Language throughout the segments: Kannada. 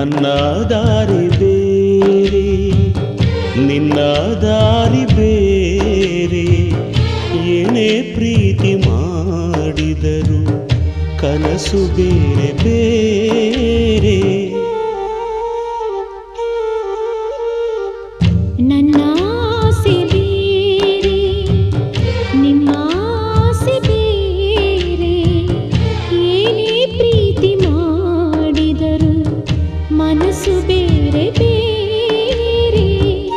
ನನ್ನ ದಾರಿ ಬೇರೆ ನಿನ್ನ ದಾರಿ ಬೇರೆ ಏನೇ ಪ್ರೀತಿ ಮಾಡಿದರು ಕನಸು ಬೇರೆ ಬೇರೆ ನನ್ನ ಆಸೆ ಬೇರೆ ನಿಮ್ಮ ಆಸೆ ಬೇರೆ ಏನೇ ಪ್ರೀತಿ ಮಾಡಿದರು ಮನಸ್ಸು ಬೇರೆ ಬೇರೆ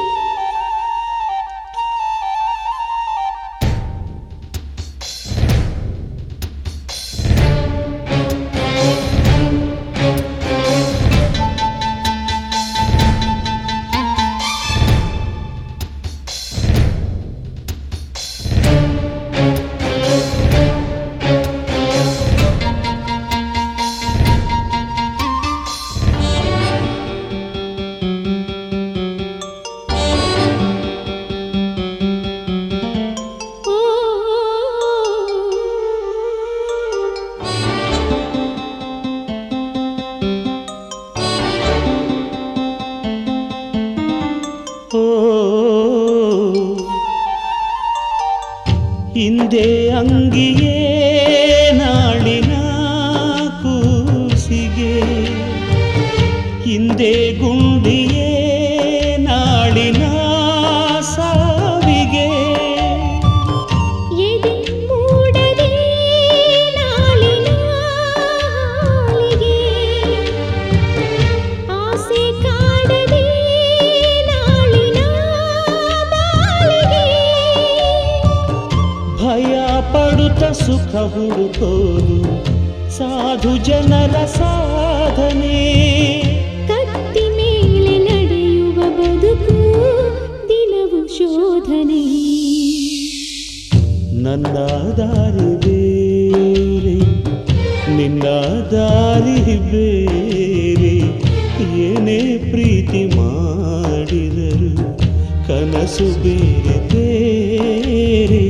ಓ ಓ ಹಿಂದೆ ಅಂಗಿಯೇ ನಾಳಿನ ಕೂಸಿಗೆ ಹಿಂದೆ ಗುಂಡಿಯೇ ನಾಳಿನ ಸಾವಿಗೆ ಎದೆ ಮೂಡದೆ ನಾಳಿನ ಹಾಲಿಗೆ ಆಸೆ ಕಾಡದೆ ನಾಳಿನ ಬಾಳಿಗೆ ಭಯ ಪಡುತ್ತ ಸುಖ ಹುಡುಕೋದು ಸಾಧು ಜನರ ಸಾಧನೆ ಕತ್ತಿ ಮೇಲೆ ನಡೆಯುವ ಬದುಕು ದಿನವು ಶೋಧನೆ ನನ್ನ ದಾರಿ ಬೇರೆ ನಿನ್ನ ದಾರಿ ಬೇರೆ ಏನೇ ಪ್ರೀತಿ ಮಾಡಿದರು ಕನಸು ಬೇರೆ ಬೇರೆ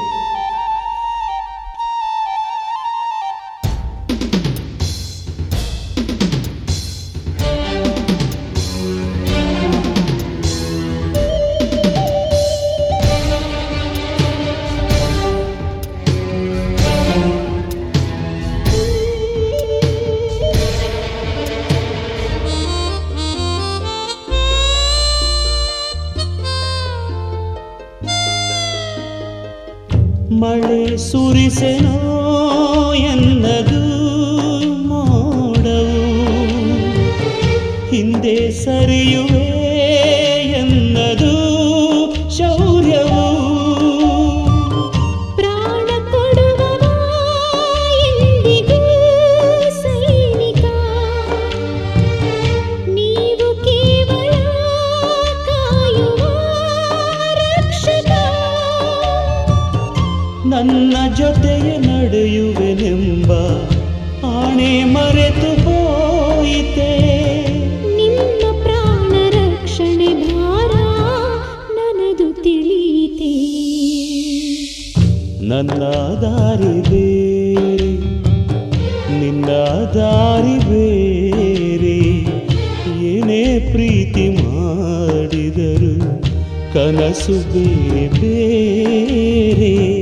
ಮಳೆ ಸುರಿಸೆನೋ ಎನ್ನದು ಮೋಡವು ಹಿಂದೆ ಸರಿಯುವೆ ಎನ್ನದು ಶೌರ್ಯವು ಪ್ರಾಣ ಕೊಡುವವ ಎಂದಿಗೂ ಸೈನಿಕ ನೀವು ಕೇವಲ ಕಾಯುವ ರಕ್ಷಕ ನನ್ನ ಜೊತೆಯ ನಡೆಯುವೆನೆಂಬ ಆಣೆ ಮರೆತು ಹೋಯಿತೆ ನಿಮ್ಮ ಪ್ರಾಣ ರಕ್ಷಣೆ ಭಾರ ನನದು ತಿಳಿಯಿತೆ ನನ್ನ ದಾರಿ ಬೇರೆ ನಿನ್ನ ದಾರಿ ಬೇರೆ ಏನೇ ಪ್ರೀತಿ ಮಾಡಿದರು ಕನಸು ಬೇರೆ ಬೇರೆ